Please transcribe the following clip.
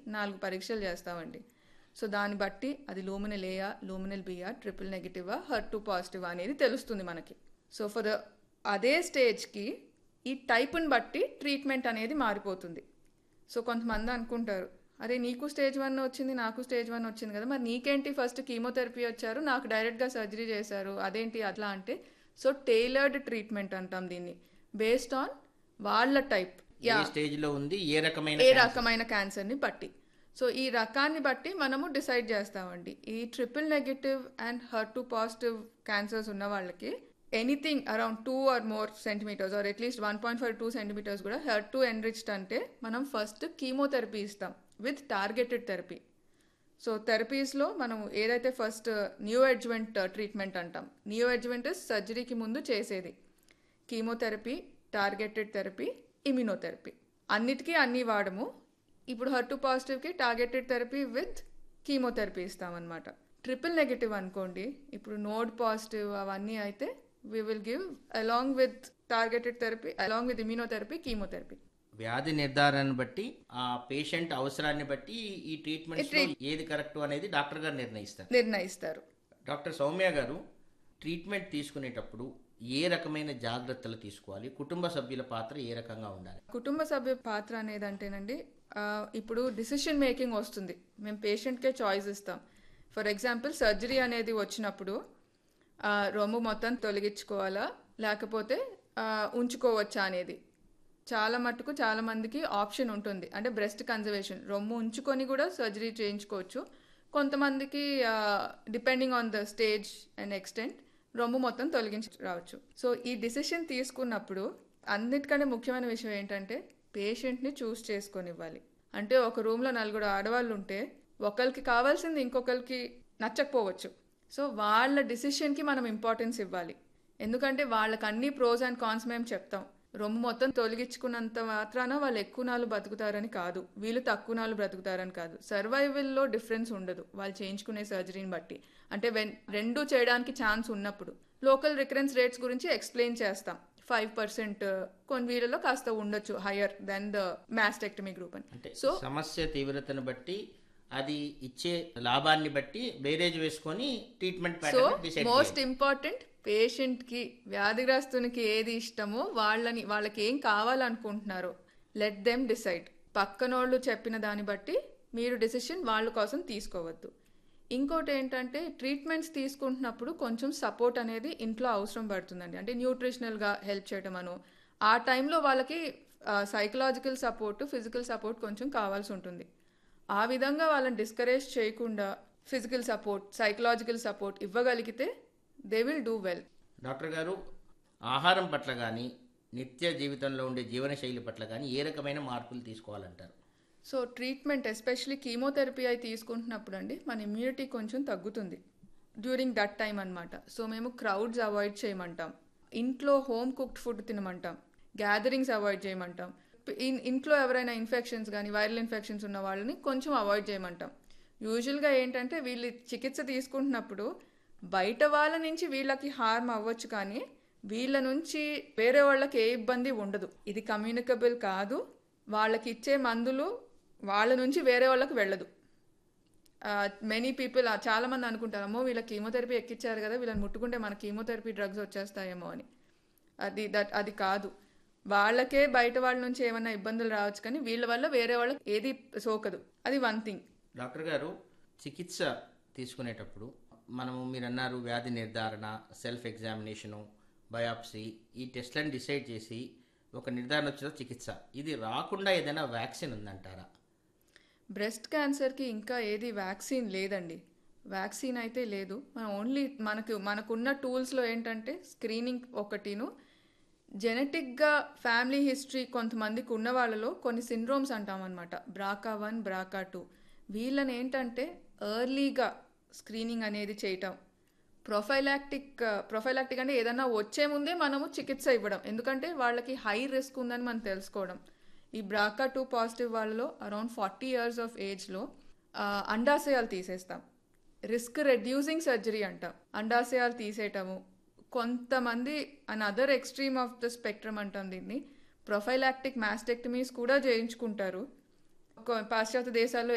నాలుగు పరీక్షలు చేస్తామండి సో దాన్ని బట్టి అది లూమినల్ ఏయా లూమినల్ బియా ట్రిపుల్ నెగిటివా హర్ టు పాజిటివ్ అనేది తెలుస్తుంది మనకి సో ఫర్ ద అదే స్టేజ్కి ఈ టైప్ని బట్టి ట్రీట్మెంట్ అనేది మారిపోతుంది సో కొంతమంది అనుకుంటారు అరే నీకు స్టేజ్ వన్ వచ్చింది నాకు స్టేజ్ వన్ వచ్చింది కదా మరి నీకేంటి ఫస్ట్ కీమోథెరపీ వచ్చారు నాకు డైరెక్ట్గా సర్జరీ చేశారు అదేంటి అట్లా అంటే సో టైలర్డ్ ట్రీట్మెంట్ అంటాం దీన్ని బేస్డ్ ఆన్ వాళ్ళ టైప్ ఏ స్టేజ్ లో ఉంది ఏ రకమైన ఏ రకమైన క్యాన్సర్ని బట్టి సో ఈ రకాన్ని బట్టి మనము డిసైడ్ చేస్తామండి ఈ triple negative and HER two positive cancers ఉన్న వాళ్ళకి anything around two or more centimetres or at least one point five two centimetres కూడా హెర్ టు ఎన్రిచ్డ్ అంటే మనం ఫస్ట్ కీమోథెరపీ ఇస్తాం విత్ టార్గెటెడ్ థెరపీ సో థెరపీస్లో మనం ఏదైతే ఫస్ట్ న్యూ ఎడ్జ్మెంట్ ట్రీట్మెంట్ అంటాం న్యూ ఎడ్జ్మెంట్ సర్జరీకి ముందు చేసేది కీమోథెరపీ టార్గెటెడ్ థెరపీ ఇమ్యూనోథెరపీ అన్నిటికీ అన్నీ వాడము ఇప్పుడు హర్ టు పాజిటివ్కి టార్గెటెడ్ థెరపీ విత్ కీమోథెరపీ ఇస్తామన్నమాట ట్రిపుల్ నెగటివ్ అనుకోండి ఇప్పుడు నోడ్ పాజిటివ్ అవన్నీ అయితే we will give along with targeted therapy along with immunotherapy chemotherapy వ్యాధి నిర్ధారణను బట్టి ఆ పేషెంట్ అవసరాన్ని బట్టి ఈ ట్రీట్మెంట్ ఏది కరెక్ట్ అనేది డాక్టర్ గారు నిర్ణయిస్తారు నిర్ణయిస్తారు డాక్టర్ సౌమ్య గారు ట్రీట్మెంట్ తీసుకునేటప్పుడు ఏ రకమైన జాగ్రత్తలు తీసుకోవాలి కుటుంబ సభ్యుల పాత్ర ఏ రకంగా ఉండాలి కుటుంబ సభ్య పాత్ర అనేది అంటేనండి ఆ, ఇప్పుడు డిసిషన్ మేకింగ్ వస్తుంది మేము పేషెంట్కే చాయిస్ ఇస్తాం ఫర్ ఎగ్జాంపుల్ సర్జరీ అనేది వచ్చినప్పుడు ఆ, రొమ్ము మొత్తం తొలగించుకోవాలా లేకపోతే ఆ, ఉంచుకోవచ్చా అనేది చాలా మట్టుకు చాలా మందికి ఆప్షన్ ఉంటుంది అంటే బ్రెస్ట్ కన్జర్వేషన్ రొమ్ము ఉంచుకొని కూడా సర్జరీ చేయించుకోవచ్చు కొంతమందికి depending on the stage and extent రొమ్ము మొత్తం తొలగించి రావచ్చు సో ఈ డిసిషన్ తీసుకున్నప్పుడు అన్నిటికంటే ముఖ్యమైన విషయం ఏంటంటే పేషెంట్ని చూస్ చేసుకొని ఇవ్వాలి అంటే ఒక రూమ్లో నలుగురు ఆడవాళ్ళు ఉంటే ఒకరికి కావాల్సింది ఇంకొకరికి నచ్చకపోవచ్చు సో వాళ్ళ డిసిషన్కి మనం ఇంపార్టెన్స్ ఇవ్వాలి ఎందుకంటే వాళ్ళకి అన్ని ప్రోస్ అండ్ కాన్స్ మేము చెప్తాం రొమ్ము మొత్తం తొలగించుకున్నంత మాత్రాన వాళ్ళు ఎక్కువ నాళ్ళు బతుకుతారని కాదు వీళ్ళు తక్కువ నాళ్ళు బ్రతుకుతారని కాదు సర్వైవల్లో డిఫరెన్స్ ఉండదు వాళ్ళు చేయించుకునే సర్జరీని బట్టి అంటే వెన్ రెండు చేయడానికి ఛాన్స్ ఉన్నప్పుడు లోకల్ రికరెన్స్ రేట్స్ గురించి ఎక్స్ప్లెయిన్ చేస్తాం ఫైవ్ పర్సెంట్ కొన్ని వీళ్ళలో కాస్త ఉండొచ్చు higher than the mastectomy group అని అంటే సో సమస్య తీవ్రతను బట్టి అది ఇచ్చే లాభాన్ని బట్టి బేరేజ్ వేసుకొని treatment so pattern decide most important పేషెంట్కి వ్యాధిగ్రస్తునికి ఏది ఇష్టమో వాళ్ళని వాళ్ళకి ఏం కావాలనుకుంటున్నారో లెట్ దెమ్ డిసైడ్ పక్కనోళ్ళు చెప్పిన దాన్ని బట్టి మీరు డిసిషన్ వాళ్ళ కోసం తీసుకోవద్దు ఇంకోటి ఏంటంటే ట్రీట్మెంట్స్ తీసుకుంటున్నప్పుడు కొంచెం సపోర్ట్ అనేది ఇంట్లో అవసరం పడుతుందండి అంటే న్యూట్రిషనల్గా హెల్ప్ చేయడం అను ఆ టైంలో వాళ్ళకి సైకలాజికల్ సపోర్ట్ ఫిజికల్ సపోర్ట్ కొంచెం కావాల్సి ఉంటుంది ఆ విధంగా వాళ్ళని డిస్కరేజ్ చేయకుండా ఫిజికల్ సపోర్ట్ సైకలాజికల్ సపోర్ట్ ఇవ్వగలిగితే they will do well doctor garu ఆహారం పట్ల కానీ నిత్య జీవితంలో ఉండే జీవనశైలి పట్ల కానీ ఏ రకమైన మార్పులు తీసుకోవాలంటారు సో ట్రీట్మెంట్ ఎస్పెషలీ కీమోథెరపీ అయి తీసుకుంటున్నప్పుడు అండి మన ఇమ్యూనిటీ కొంచెం తగ్గుతుంది డ్యూరింగ్ దట్ టైం అనమాట సో మేము క్రౌడ్స్ అవాయిడ్ చేయమంటాం ఇంట్లో హోమ్ కుక్డ్ ఫుడ్ తినమంటాం గ్యాదరింగ్స్ అవాయిడ్ చేయమంటాం ఇన్ ఇంట్లో ఎవరైనా ఇన్ఫెక్షన్స్ కానీ వైరల్ ఇన్ఫెక్షన్స్ ఉన్న వాళ్ళని కొంచెం అవాయిడ్ చేయమంటాం యూజువల్గా ఏంటంటే వీళ్ళు చికిత్స తీసుకుంటున్నప్పుడు బయట వాళ్ళ నుంచి వీళ్ళకి హార్మ్ అవ్వచ్చు కానీ వీళ్ళ నుంచి వేరే వాళ్ళకి ఏ ఇబ్బంది ఉండదు ఇది కమ్యూనికబుల్ కాదు వాళ్ళకి ఇచ్చే మందులు వాళ్ళ నుంచి వేరే వాళ్ళకి వెళ్ళదు మెనీ పీపుల్ చాలా మంది అనుకుంటారు అమ్మో వీళ్ళ కీమోథెరపీ ఎక్కిచ్చారు కదా వీళ్ళని ముట్టుకుంటే మన కీమోథెరపీ డ్రగ్స్ వచ్చేస్తాయేమో అని అది దట్ అది కాదు వాళ్ళకే బయట వాళ్ళ నుంచి ఏమైనా ఇబ్బందులు రావచ్చు కానీ వీళ్ళ వల్ల వేరే వాళ్ళకి ఏది సోకదు అది వన్ థింగ్ డాక్టర్ గారు చికిత్స తీసుకునేటప్పుడు మనము మీరు అన్నారు వ్యాధి నిర్ధారణ సెల్ఫ్ ఎగ్జామినేషను బయాప్సీ ఈ టెస్ట్లను డిసైడ్ చేసి ఒక నిర్ధారణ వచ్చిన చికిత్స ఇది రాకుండా ఏదైనా వ్యాక్సిన్ ఉందంటారా బ్రెస్ట్ క్యాన్సర్కి ఇంకా ఏది వ్యాక్సిన్ లేదండి వ్యాక్సిన్ అయితే లేదు మనం ఓన్లీ మనకు మనకున్న టూల్స్లో ఏంటంటే స్క్రీనింగ్ ఒకటిను జెనెటిక్గా ఫ్యామిలీ హిస్టరీ కొంతమందికి ఉన్న వాళ్ళలో కొన్ని సిండ్రోమ్స్ అంటామన్నమాట బ్రాకా వన్ బ్రాకా టూ వీళ్ళని ఏంటంటే ఎర్లీగా స్క్రీనింగ్ అనేది చేయటం ప్రొఫైలాక్టిక్ ప్రొఫైలాక్టిక్ అంటే ఏదన్నా వచ్చే ముందే మనము చికిత్స ఇవ్వడం ఎందుకంటే వాళ్ళకి హై రిస్క్ ఉందని మనం తెలుసుకోవడం ఈ బ్రాకా టూ పాజిటివ్ వాళ్ళలో అరౌండ్ ఫార్టీ ఇయర్స్ ఆఫ్ ఏజ్లో అండాశయాలు తీసేస్తాం రిస్క్ రెడ్యూసింగ్ సర్జరీ అంటాం అండాశయాలు తీసేయటము కొంతమంది on other extreme of the spectrum అంటాం దీన్ని ప్రొఫైలాక్టిక్ మాస్టెక్టమీస్ కూడా చేయించుకుంటారు కొ- పాశ్చాత్య దేశాల్లో